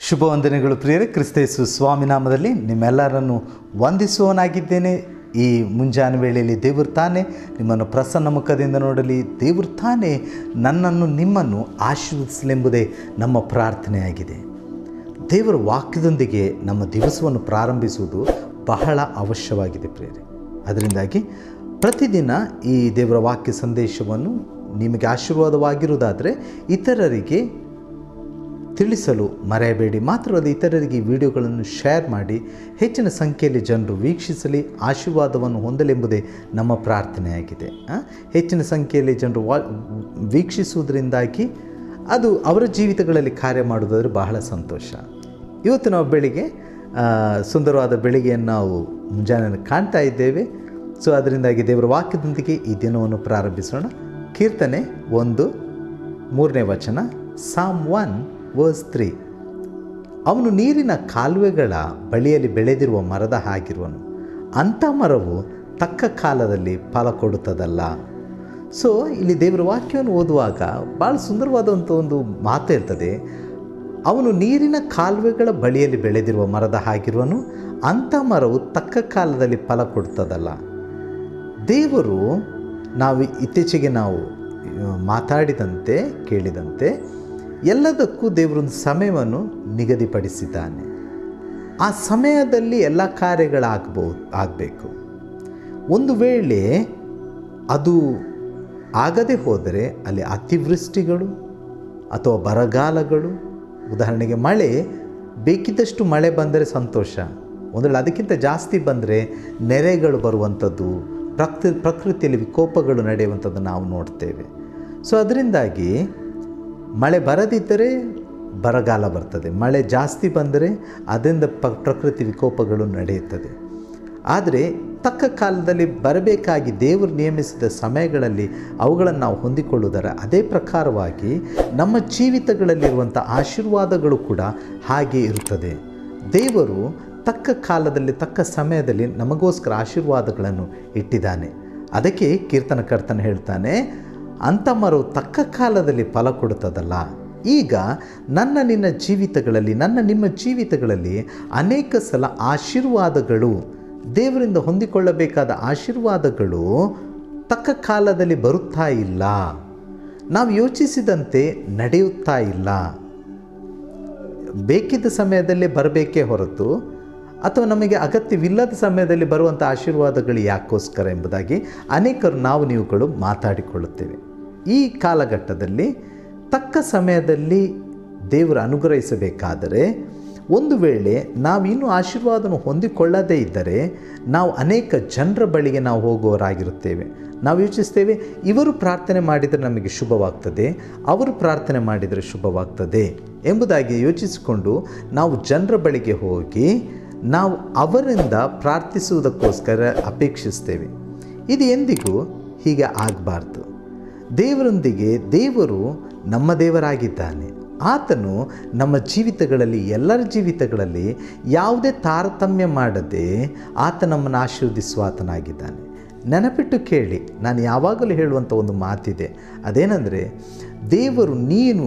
ಶುಭ ವಂದನೆಗಳು ಪ್ರಿಯರೇ ಕ್ರಿಸ್ತೇಸು ಸ್ವಾಮಿ ನಾಮದಲ್ಲಿ ನಿಮ್ಮೆಲ್ಲರನ್ನು ವಂದಿಸುವವನಾಗಿದ್ದೇನೆ ಈ ಮುಂಜಾನೆ ವೇಳೆಯಲ್ಲಿ ದೇವರು ತಾನೇ ನಿಮ್ಮನ್ನು ಪ್ರಸನ್ನ ಮುಖದಿಂದ ನೋಡಲಿ ದೇವರು ತಾನೇ ನನ್ನನ್ನು ನಿಮ್ಮನ್ನು ಆಶೀರ್ವದಿಸಲೆಂಬುದೇ ನಮ್ಮ ಪ್ರಾರ್ಥನೆಯಾಗಿದೆ ದೇವರ ವಾಕ್ಯದೊಂದಿಗೆ ನಮ್ಮ ದಿವಸವನ್ನು ಪ್ರಾರಂಭಿಸುವುದು ಬಹಳ ಅವಶ್ಯವಾಗಿದೆ ಪ್ರಿಯರೇ ಅದರಿಂದಾಗಿ ಪ್ರತಿದಿನ ಈ ದೇವರ ವಾಕ್ಯ ಸಂದೇಶವನ್ನು ನಿಮಗೆ ಆಶೀರ್ವಾದವಾಗಿರುವುದಾದರೆ ಇತರರಿಗೆ ತಿಳಿಸಲು ಮರೆಯಬೇಡಿ ಮಾತ್ರವಲ್ಲ ಇತರರಿಗೆ ಈ ವಿಡಿಯೋಗಳನ್ನು ಶೇರ್ ಮಾಡಿ ಹೆಚ್ಚಿನ ಸಂಖ್ಯೆಯಲ್ಲಿ ಜನರು ವೀಕ್ಷಿಸಲಿ ಆಶೀರ್ವಾದವನ್ನು ಹೊಂದಲೆಂಬುದೇ ನಮ್ಮ ಪ್ರಾರ್ಥನೆಯಾಗಿದೆ ಆ? ಹೆಚ್ಚಿನ ಸಂಖ್ಯೆಯಲ್ಲಿ ಜನರು ವಾ ವೀಕ್ಷಿಸುವುದರಿಂದಾಗಿ ಅದು ಅವರ ಜೀವಿತಗಳಲ್ಲಿ ಕಾರ್ಯ ಮಾಡುವುದಾದ್ರೆ ಬಹಳ ಸಂತೋಷ ಇವತ್ತು ನಾವು ಬೆಳಿಗ್ಗೆ ಆ, ಸುಂದರವಾದ ಬೆಳಿಗ್ಗೆಯನ್ನು ನಾವು ಮುಂಜಾನೆ ಕಾಣ್ತಾ ಇದ್ದೇವೆ ಸೊ ಅದರಿಂದಾಗಿ ದೇವರ ವಾಕ್ಯದೊಂದಿಗೆ ಈ ದಿನವನ್ನು ಪ್ರಾರಂಭಿಸೋಣ ಕೀರ್ತನೆ ಒಂದು ಮೂರನೇ ವಚನ ಸಾಮ್ ಒನ್ ವರ್ಸ್ ತ್ರೀ ಅವನು ನೀರಿನ ಕಾಲುವೆಗಳ ಬಳಿಯಲ್ಲಿ ಬೆಳೆದಿರುವ ಮರದ ಹಾಗಿರುವನು ಅಂಥ ಮರವು ತಕ್ಕ ಕಾಲದಲ್ಲಿ ಫಲ ಕೊಡುತ್ತದಲ್ಲ ಸೊ ಇಲ್ಲಿ ದೇವರ ವಾಕ್ಯವನ್ನು ಓದುವಾಗ ಭಾಳ ಸುಂದರವಾದಂಥ ಒಂದು ಮಾತು ಇರ್ತದೆ ಅವನು ನೀರಿನ ಕಾಲುವೆಗಳ ಬಳಿಯಲ್ಲಿ ಬೆಳೆದಿರುವ ಮರದ ಹಾಗಿರುವನು ಅಂಥ ಮರವು ತಕ್ಕ ಕಾಲದಲ್ಲಿ ಫಲ ಕೊಡುತ್ತದಲ್ಲ ದೇವರು ನಾವು ಇತ್ತೀಚೆಗೆ ನಾವು ಆ, ಮಾತಾಡಿದಂತೆ ಕೇಳಿದಂತೆ ಎಲ್ಲದಕ್ಕೂ ದೇವರೊಂದು ಸಮಯವನ್ನು ನಿಗದಿಪಡಿಸಿದ್ದಾನೆ ಆ ಸಮಯದಲ್ಲಿ ಎಲ್ಲ ಕಾರ್ಯಗಳಾಗಬಹುದು ಆಗಬೇಕು ಒಂದು ವೇಳೆ ಅದು ಆಗದೆ ಹೋದರೆ ಅಲ್ಲಿ ಅತಿವೃಷ್ಟಿಗಳು ಅಥವಾ ಬರಗಾಲಗಳು ಉದಾಹರಣೆಗೆ ಮಳೆ ಬೇಕಿದ್ದಷ್ಟು ಮಳೆ ಬಂದರೆ ಸಂತೋಷ ಒಂದು ವೇಳೆ ಅದಕ್ಕಿಂತ ಜಾಸ್ತಿ ಬಂದರೆ ನೆರೆಗಳು ಬರುವಂಥದ್ದು ಪ್ರಕೃತಿ ಪ್ರಕೃತಿಯಲ್ಲಿ ವಿಕೋಪಗಳು ನಡೆಯುವಂಥದ್ದು ನಾವು ನೋಡ್ತೇವೆ ಸೊ ಅದರಿಂದಾಗಿ ಮಳೆ ಬರದಿದ್ದರೆ ಬರಗಾಲ ಬರ್ತದೆ ಮಳೆ ಜಾಸ್ತಿ ಬಂದರೆ ಅದರಿಂದ ಪ ಪ್ರಕೃತಿ ವಿಕೋಪಗಳು ನಡೆಯುತ್ತದೆ ಆದರೆ ತಕ್ಕ ಕಾಲದಲ್ಲಿ ಬರಬೇಕಾಗಿ ದೇವರು ನಿಯಮಿಸಿದ ಸಮಯಗಳಲ್ಲಿ ಅವುಗಳನ್ನು ನಾವು ಹೊಂದಿಕೊಳ್ಳುವುದರ ಅದೇ ಪ್ರಕಾರವಾಗಿ ನಮ್ಮ ಜೀವಿತಗಳಲ್ಲಿರುವಂಥ ಆಶೀರ್ವಾದಗಳು ಕೂಡ ಹಾಗೆ ಇರುತ್ತದೆ ದೇವರು ತಕ್ಕ ಕಾಲದಲ್ಲಿ ತಕ್ಕ ಸಮಯದಲ್ಲಿ ನಮಗೋಸ್ಕರ ಆಶೀರ್ವಾದಗಳನ್ನು ಇಟ್ಟಿದ್ದಾನೆ ಅದಕ್ಕೆ ಕೀರ್ತನಕರ್ತನ ಹೇಳ್ತಾನೆ ಅಂಥ ಮರವು ತಕ್ಕ ಕಾಲದಲ್ಲಿ ಫಲ ಕೊಡುತ್ತದಲ್ಲ ಈಗ ನನ್ನ ನಿನ್ನ ಜೀವಿತಗಳಲ್ಲಿ ನನ್ನ ನಿಮ್ಮ ಜೀವಿತಗಳಲ್ಲಿ ಅನೇಕ ಸಲ ಆಶೀರ್ವಾದಗಳು ದೇವರಿಂದ ಹೊಂದಿಕೊಳ್ಳಬೇಕಾದ ಆಶೀರ್ವಾದಗಳು ತಕ್ಕ ಕಾಲದಲ್ಲಿ ಬರುತ್ತಾ ಇಲ್ಲ ನಾವು ಯೋಚಿಸಿದಂತೆ ನಡೆಯುತ್ತಾ ಇಲ್ಲ ಬೇಕಿದ್ದ ಸಮಯದಲ್ಲೇ ಬರಬೇಕೇ ಹೊರತು ಅಥವಾ ನಮಗೆ ಅಗತ್ಯವಿಲ್ಲದ ಸಮಯದಲ್ಲಿ ಬರುವಂಥ ಆಶೀರ್ವಾದಗಳು ಯಾಕೋಸ್ಕರ ಎಂಬುದಾಗಿ ಅನೇಕರು ನಾವು ನೀವುಗಳು ಮಾತಾಡಿಕೊಳ್ಳುತ್ತೇವೆ ಈ ಕಾಲಘಟ್ಟದಲ್ಲಿ ತಕ್ಕ ಸಮಯದಲ್ಲಿ ದೇವರು ಅನುಗ್ರಹಿಸಬೇಕಾದರೆ ಒಂದು ವೇಳೆ ನಾವಿನ್ನೂ ಆಶೀರ್ವಾದವನ್ನು ಹೊಂದಿಕೊಳ್ಳದೇ ಇದ್ದರೆ ನಾವು ಅನೇಕ ಜನರ ಬಳಿಗೆ ನಾವು ಹೋಗುವವರಾಗಿರುತ್ತೇವೆ ನಾವು ಯೋಚಿಸ್ತೇವೆ ಇವರು ಪ್ರಾರ್ಥನೆ ಮಾಡಿದರೆ ನಮಗೆ ಶುಭವಾಗ್ತದೆ ಅವರು ಪ್ರಾರ್ಥನೆ ಮಾಡಿದರೆ ಶುಭವಾಗ್ತದೆ ಎಂಬುದಾಗಿ ಯೋಚಿಸಿಕೊಂಡು ನಾವು ಜನರ ಬಳಿಗೆ ಹೋಗಿ ನಾವು ಅವರಿಂದ ಪ್ರಾರ್ಥಿಸುವುದಕ್ಕೋಸ್ಕರ ಅಪೇಕ್ಷಿಸ್ತೇವೆ ಇದು ಎಂದಿಗೂ ಹೀಗೆ ಆಗಬಾರ್ದು ದೇವರೊಂದಿಗೆ ದೇವರು ನಮ್ಮ ದೇವರಾಗಿದ್ದಾನೆ ಆತನು ನಮ್ಮ ಜೀವಿತಗಳಲ್ಲಿ ಎಲ್ಲರ ಜೀವಿತಗಳಲ್ಲಿ ಯಾವುದೇ ತಾರತಮ್ಯ ಮಾಡದೆ ಆತ ನಮ್ಮನ್ನು ಆಶೀರ್ವದಿಸುವ ಆತನಾಗಿದ್ದಾನೆ ನೆನಪಿಟ್ಟು ಕೇಳಿ ನಾನು ಯಾವಾಗಲೂ ಹೇಳುವಂಥ ಒಂದು ಮಾತಿದೆ ಅದೇನೆಂದರೆ ದೇವರು ನೀನು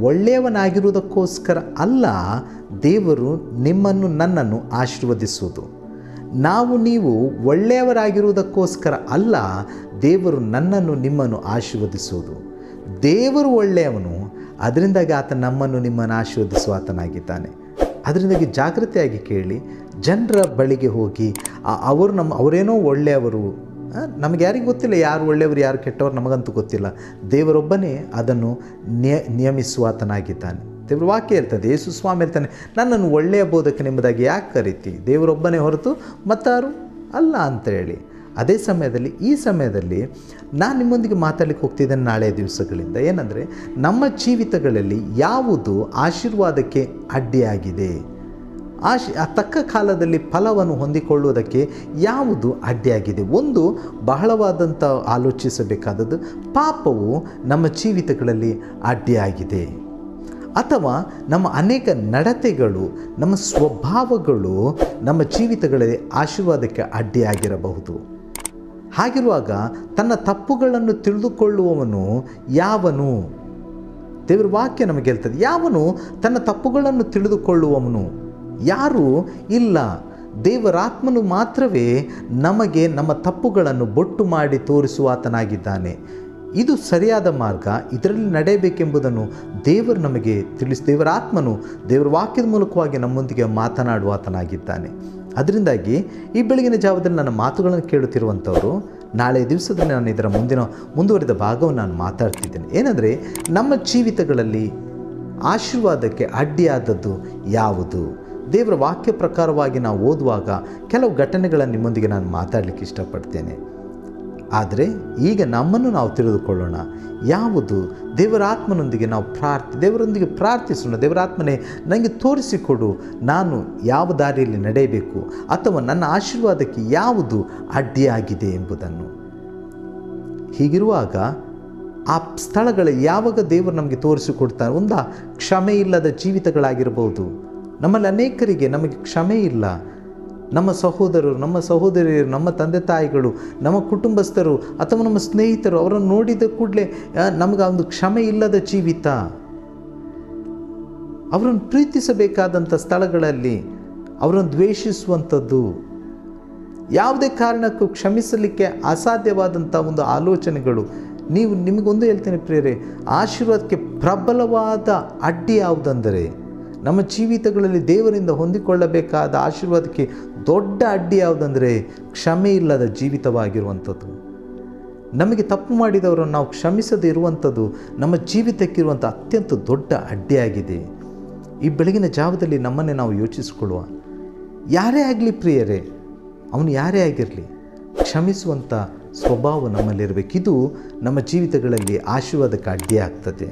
ಒಳ್ಳೆಯವನಾಗಿರುವುದಕ್ಕೋಸ್ಕರ ಅಲ್ಲ ದೇವರು ನಿಮ್ಮನ್ನು ನನ್ನನ್ನು ಆಶೀರ್ವದಿಸುವುದು ನಾವು ನೀವು ಒಳ್ಳೆಯವರಾಗಿರುವುದಕ್ಕೋಸ್ಕರ ಅಲ್ಲ ದೇವರು ನನ್ನನ್ನು ನಿಮ್ಮನ್ನು ಆಶೀರ್ವದಿಸುವುದು ದೇವರು ಒಳ್ಳೆಯವನು ಅದರಿಂದಾಗಿ ಆತ ನಮ್ಮನ್ನು ನಿಮ್ಮನ್ನು ಆಶೀರ್ವದಿಸುವ ಆತನಾಗಿದ್ದಾನೆ ಅದರಿಂದಾಗಿ ಜಾಗೃತಿಯಾಗಿ ಕೇಳಿ ಜನರ ಬಳಿಗೆ ಹೋಗಿ ಆ- ಅವರು ನಮ್ಮ ಅವರೇನೋ ಒಳ್ಳೆಯವರು ಆ, ನಮಗೆ ಯಾರಿಗೂ ಗೊತ್ತಿಲ್ಲ ಯಾರು ಒಳ್ಳೆಯವರು ಯಾರು ಕೆಟ್ಟವರು ನಮಗಂತೂ ಗೊತ್ತಿಲ್ಲ ದೇವರೊಬ್ಬನೇ ಅದನ್ನು ನಿಯ ನಿಯಮಿಸುವಾತನಾಗಿದ್ದಾನೆ ದೇವ್ರ ವಾಕ್ಯ ಇರ್ತದೆ ಯೇಸು ಸ್ವಾಮಿ ಇರ್ತಾನೆ ನನ್ನನ್ನು ಒಳ್ಳೆಯ ಬೋಧಕನೆಂಬುದಾಗಿ ಯಾಕೆ ಕರೀತಿ ದೇವರೊಬ್ಬನೇ ಹೊರತು ಮತ್ತಾರು ಅಲ್ಲ ಅಂತೇಳಿ ಅದೇ ಸಮಯದಲ್ಲಿ ಈ ಸಮಯದಲ್ಲಿ ನಾನು ನಿಮ್ಮೊಂದಿಗೆ ಮಾತಾಡಲಿಕ್ಕೆ ಹೋಗ್ತಿದ್ದೇನೆ ನಾಳೆಯ ದಿವಸಗಳಿಂದ ಏನಂದರೆ ನಮ್ಮ ಜೀವಿತಗಳಲ್ಲಿ ಯಾವುದು ಆಶೀರ್ವಾದಕ್ಕೆ ಅಡ್ಡಿಯಾಗಿದೆ ಆಶ್ ಆ ತಕ್ಕ ಕಾಲದಲ್ಲಿ ಫಲವನ್ನು ಹೊಂದಿಕೊಳ್ಳುವುದಕ್ಕೆ ಯಾವುದು ಅಡ್ಡಿಯಾಗಿದೆ ಒಂದು ಬಹಳವಾದಂಥ ಆಲೋಚಿಸಬೇಕಾದದ್ದು ಪಾಪವು ನಮ್ಮ ಜೀವಿತಗಳಲ್ಲಿ ಅಡ್ಡಿಯಾಗಿದೆ ಅಥವಾ ನಮ್ಮ ಅನೇಕ ನಡತೆಗಳು ನಮ್ಮ ಸ್ವಭಾವಗಳು ನಮ್ಮ ಜೀವಿತಗಳಲ್ಲಿ ಆಶೀರ್ವಾದಕ್ಕೆ ಅಡ್ಡಿಯಾಗಿರಬಹುದು ಹಾಗಿರುವಾಗ ತನ್ನ ತಪ್ಪುಗಳನ್ನು ತಿಳಿದುಕೊಳ್ಳುವವನು ಯಾವನು ದೇವರ ವಾಕ್ಯ ನಮಗೆ ಹೇಳ್ತದೆ ಯಾವನು ತನ್ನ ತಪ್ಪುಗಳನ್ನು ತಿಳಿದುಕೊಳ್ಳುವವನು ಯಾರೂ ಇಲ್ಲ ದೇವರಾತ್ಮನು ಮಾತ್ರವೇ ನಮಗೆ ನಮ್ಮ ತಪ್ಪುಗಳನ್ನು ಬೊಟ್ಟು ಮಾಡಿ ತೋರಿಸುವ ಆತನಾಗಿದ್ದಾನೆ ಇದು ಸರಿಯಾದ ಮಾರ್ಗ ಇದರಲ್ಲಿ ನಡೆಯಬೇಕೆಂಬುದನ್ನು ದೇವರು ನಮಗೆ ತಿಳಿಸಿ ದೇವರ ಆತ್ಮನು ದೇವರ ವಾಕ್ಯದ ಮೂಲಕವಾಗಿ ನಮ್ಮೊಂದಿಗೆ ಮಾತನಾಡುವ ಆತನಾಗಿದ್ದಾನೆ ಅದರಿಂದಾಗಿ ಈ ಬೆಳಗಿನ ಜಾವದಲ್ಲಿ ನನ್ನ ಮಾತುಗಳನ್ನು ಕೇಳುತ್ತಿರುವಂಥವರು ನಾಳೆ ದಿವಸದಲ್ಲಿ ನಾನು ಇದರ ಮುಂದಿನ ಮುಂದುವರಿದ ಭಾಗವನ್ನು ನಾನು ಮಾತಾಡ್ತಿದ್ದೇನೆ ಏನಂದರೆ ನಮ್ಮ ಜೀವಿತಗಳಲ್ಲಿ ಆಶೀರ್ವಾದಕ್ಕೆ ಅಡ್ಡಿಯಾದದ್ದು ಯಾವುದು ದೇವರ ವಾಕ್ಯ ಪ್ರಕಾರವಾಗಿ ನಾವು ಓದುವಾಗ ಕೆಲವು ಘಟನೆಗಳನ್ನು ನಿಮ್ಮೊಂದಿಗೆ ನಾನು ಮಾತಾಡಲಿಕ್ಕೆ ಇಷ್ಟಪಡ್ತೇನೆ ಆದರೆ ಈಗ ನಮ್ಮನ್ನು ನಾವು ತಿಳಿದುಕೊಳ್ಳೋಣ ಯಾವುದು ದೇವರ ಆತ್ಮನೊಂದಿಗೆ ನಾವು ಪ್ರಾರ್ಥಿ ದೇವರೊಂದಿಗೆ ಪ್ರಾರ್ಥಿಸೋಣ ದೇವರ ಆತ್ಮನೇ ನನಗೆ ತೋರಿಸಿಕೊಡು ನಾನು ಯಾವ ದಾರಿಯಲ್ಲಿ ನಡೆಯಬೇಕು ಅಥವಾ ನನ್ನ ಆಶೀರ್ವಾದಕ್ಕೆ ಯಾವುದು ಅಡ್ಡಿಯಾಗಿದೆ ಎಂಬುದನ್ನು ಹೀಗಿರುವಾಗ ಆ ಸ್ಥಳಗಳು ಯಾವಾಗ ದೇವರು ನಮಗೆ ತೋರಿಸಿಕೊಡ್ತಾರೆ ಒಂದ ಕ್ಷಮೆ ಇಲ್ಲದ ಜೀವಿತಗಳಾಗಿರ್ಬೋದು ನಮ್ಮಲ್ಲಿ ಅನೇಕರಿಗೆ ನಮಗೆ ಕ್ಷಮೆ ಇಲ್ಲ ನಮ್ಮ ಸಹೋದರರು ನಮ್ಮ ಸಹೋದರಿಯರು ನಮ್ಮ ತಂದೆ ತಾಯಿಗಳು ನಮ್ಮ ಕುಟುಂಬಸ್ಥರು ಅಥವಾ ನಮ್ಮ ಸ್ನೇಹಿತರು ಅವರನ್ನು ನೋಡಿದ ಕೂಡಲೇ ನಮಗೆ ಆ ಒಂದು ಕ್ಷಮೆ ಇಲ್ಲದ ಜೀವಿತ ಅವರನ್ನು ಪ್ರೀತಿಸಬೇಕಾದಂಥ ಸ್ಥಳಗಳಲ್ಲಿ ಅವರನ್ನು ದ್ವೇಷಿಸುವಂಥದ್ದು ಯಾವುದೇ ಕಾರಣಕ್ಕೂ ಕ್ಷಮಿಸಲಿಕ್ಕೆ ಅಸಾಧ್ಯವಾದಂಥ ಒಂದು ಆಲೋಚನೆಗಳು ನೀವು ನಿಮಗೊಂದು ಹೇಳ್ತೇನೆ ಪ್ರಿಯರೇ ಆಶೀರ್ವಾದಕ್ಕೆ ಪ್ರಬಲವಾದ ಅಡ್ಡಿ ಯಾವುದಂದರೆ ನಮ್ಮ ಜೀವಿತಗಳಲ್ಲಿ ದೇವರಿಂದ ಹೊಂದಿಕೊಳ್ಳಬೇಕಾದ ಆಶೀರ್ವಾದಕ್ಕೆ ದೊಡ್ಡ ಅಡ್ಡಿ ಯಾವುದಂದರೆ ಕ್ಷಮೆ ಇಲ್ಲದ ಜೀವಿತವಾಗಿರುವಂಥದ್ದು ನಮಗೆ ತಪ್ಪು ಮಾಡಿದವರನ್ನು ನಾವು ಕ್ಷಮಿಸದೇ ಇರುವಂಥದ್ದು ನಮ್ಮ ಜೀವಿತಕ್ಕಿರುವಂಥ ಅತ್ಯಂತ ದೊಡ್ಡ ಅಡ್ಡಿಯಾಗಿದೆ ಈ ಬೆಳಗಿನ ಜಾವದಲ್ಲಿ ನಮ್ಮನ್ನೇ ನಾವು ಯೋಚಿಸಿಕೊಳ್ಳುವ ಯಾರೇ ಆಗಲಿ ಪ್ರಿಯರೇ ಅವನು ಯಾರೇ ಆಗಿರಲಿ ಕ್ಷಮಿಸುವಂಥ ಸ್ವಭಾವ ನಮ್ಮಲ್ಲಿರಬೇಕು ಇದು ನಮ್ಮ ಜೀವಿತಗಳಲ್ಲಿ ಆಶೀರ್ವಾದಕ್ಕೆ ಅಡ್ಡಿಯಾಗ್ತದೆ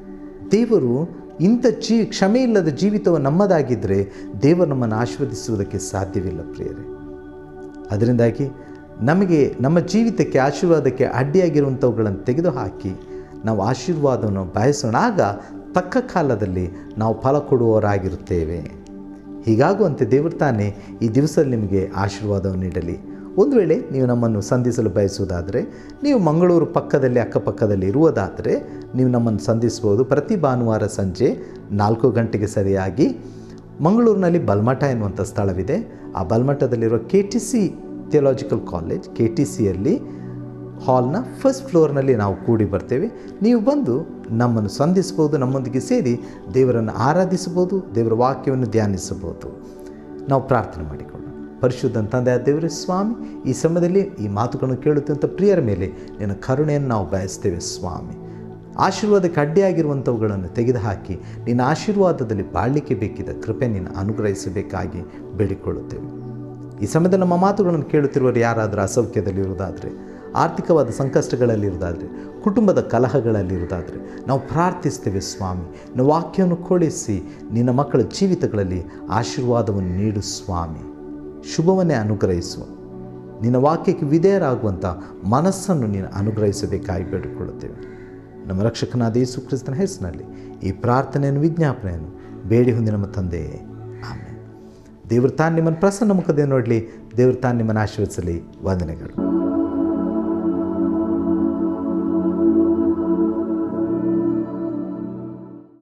ದೇವರು ಇಂಥ ಜೀ ಕ್ಷಮೆ ಇಲ್ಲದ ಜೀವಿತವು ನಮ್ಮದಾಗಿದ್ದರೆ ದೇವರು ನಮ್ಮನ್ನು ಆಶೀರ್ವದಿಸುವುದಕ್ಕೆ ಸಾಧ್ಯವಿಲ್ಲ ಪ್ರಿಯರೇ ಅದರಿಂದಾಗಿ ನಮಗೆ ನಮ್ಮ ಜೀವಿತಕ್ಕೆ ಆಶೀರ್ವಾದಕ್ಕೆ ಅಡ್ಡಿಯಾಗಿರುವಂಥವುಗಳನ್ನು ತೆಗೆದುಹಾಕಿ ನಾವು ಆಶೀರ್ವಾದವನ್ನು ಬಯಸೋಣ ಆಗ ತಕ್ಕ ಕಾಲದಲ್ಲಿ ನಾವು ಫಲ ಕೊಡುವವರಾಗಿರುತ್ತೇವೆ ಹೀಗಾಗುವಂತೆ ದೇವರು ತಾನೇ ಈ ದಿವಸದಲ್ಲಿ ನಿಮಗೆ ಆಶೀರ್ವಾದವನ್ನು ನೀಡಲಿ ಒಂದು ವೇಳೆ ನೀವು ನಮ್ಮನ್ನು ಸಂಧಿಸಲು ಬಯಸುವುದಾದರೆ ನೀವು ಮಂಗಳೂರು ಪಕ್ಕದಲ್ಲಿ ಅಕ್ಕಪಕ್ಕದಲ್ಲಿ ಇರುವುದಾದರೆ ನೀವು ನಮ್ಮನ್ನು ಸಂಧಿಸ್ಬೋದು ಪ್ರತಿ ಭಾನುವಾರ ಸಂಜೆ ನಾಲ್ಕು ಗಂಟೆಗೆ ಸರಿಯಾಗಿ ಮಂಗಳೂರಿನಲ್ಲಿ ಬಲ್ಮಠ ಎನ್ನುವಂಥ ಸ್ಥಳವಿದೆ ಆ ಬಲ್ಮಠದಲ್ಲಿರುವ K T C theological college K T ಸಿಯಲ್ಲಿ ಹಾಲ್ನ ಫಸ್ಟ್ ಫ್ಲೋರ್ನಲ್ಲಿ ನಾವು ಕೂಡಿ ಬರ್ತೇವೆ ನೀವು ಬಂದು ನಮ್ಮನ್ನು ಸಂಧಿಸ್ಬೋದು ನಮ್ಮೊಂದಿಗೆ ಸೇರಿ ದೇವರನ್ನು ಆರಾಧಿಸಬಹುದು ದೇವರ ವಾಕ್ಯವನ್ನು ಧ್ಯಾನಿಸಬಹುದು ನಾವು ಪ್ರಾರ್ಥನೆ ಮಾಡಿಕೊಳ್ಳೋಣ ಪರಿಶುದ್ಧ ತಂದೆ ದೇವರ ಸ್ವಾಮಿ ಈ ಸಮಯದಲ್ಲಿ ಈ ಮಾತುಗಳನ್ನು ಕೇಳುತ್ತಂಥ ಪ್ರಿಯರ ಮೇಲೆ ನಿನ್ನ ಕರುಣೆಯನ್ನು ನಾವು ಬಯಸ್ತೇವೆ ಸ್ವಾಮಿ ಆಶೀರ್ವಾದಕ್ಕೆ ಅಡ್ಡಿಯಾಗಿರುವಂಥವುಗಳನ್ನು ತೆಗೆದುಹಾಕಿ ನಿನ್ನ ಆಶೀರ್ವಾದದಲ್ಲಿ ಬಾಳಲಿಕ್ಕೆ ಬೇಕಿದ್ದ ಕೃಪೆ ನಿನ್ನ ಅನುಗ್ರಹಿಸಬೇಕಾಗಿ ಬೇಡಿಕೊಳ್ಳುತ್ತೇವೆ ಈ ಸಮಯದಲ್ಲಿ ನಮ್ಮ ಮಾತುಗಳನ್ನು ಕೇಳುತ್ತಿರುವವರು ಯಾರಾದರೂ ಅಸೌಖ್ಯದಲ್ಲಿರುವುದಾದರೆ ಆರ್ಥಿಕವಾದ ಸಂಕಷ್ಟಗಳಲ್ಲಿರುವುದಾದರೆ ಕುಟುಂಬದ ಕಲಹಗಳಲ್ಲಿರುವುದಾದರೆ ನಾವು ಪ್ರಾರ್ಥಿಸ್ತೇವೆ ಸ್ವಾಮಿ ನಿನ್ನ ವಾಕ್ಯವನ್ನು ಕೊಳಿಸಿ ನಿನ್ನ ಮಕ್ಕಳ ಜೀವಿತಗಳಲ್ಲಿ ಆಶೀರ್ವಾದವನ್ನು ನೀಡು ಸ್ವಾಮಿ ಶುಭವನ್ನೇ ಅನುಗ್ರಹಿಸು ನಿನ್ನ ವಾಕ್ಯಕ್ಕೆ ವಿಧೇಯರಾಗುವಂಥ ಮನಸ್ಸನ್ನು ನೀನು ಅನುಗ್ರಹಿಸಬೇಕಾಗಿ ಬೇಡಿಕೊಳ್ಳುತ್ತೇವೆ ನಮ್ಮ ರಕ್ಷಕನಾದ ಯೇಸು ಕ್ರಿಸ್ತನ ಹೆಸರಿನಲ್ಲಿ ಈ ಪ್ರಾರ್ಥನೆಯನ್ನು ವಿಜ್ಞಾಪನೆಯನ್ನು ಬೇಡಿ ಹೊಂದಿ ನಮ್ಮ ತಂದೆಯೇ ಆಮೇಲೆ ದೇವರು ತಾನು ನಿಮ್ಮನ್ನು ಪ್ರಸನ್ನ ಮುಖದಿಂದ ನೋಡಲಿ ದೇವರು ತಾನು ನಿಮ್ಮನ್ನು ಆಶೀರ್ವದಿಸಲಿ ವಂದನೆಗಳು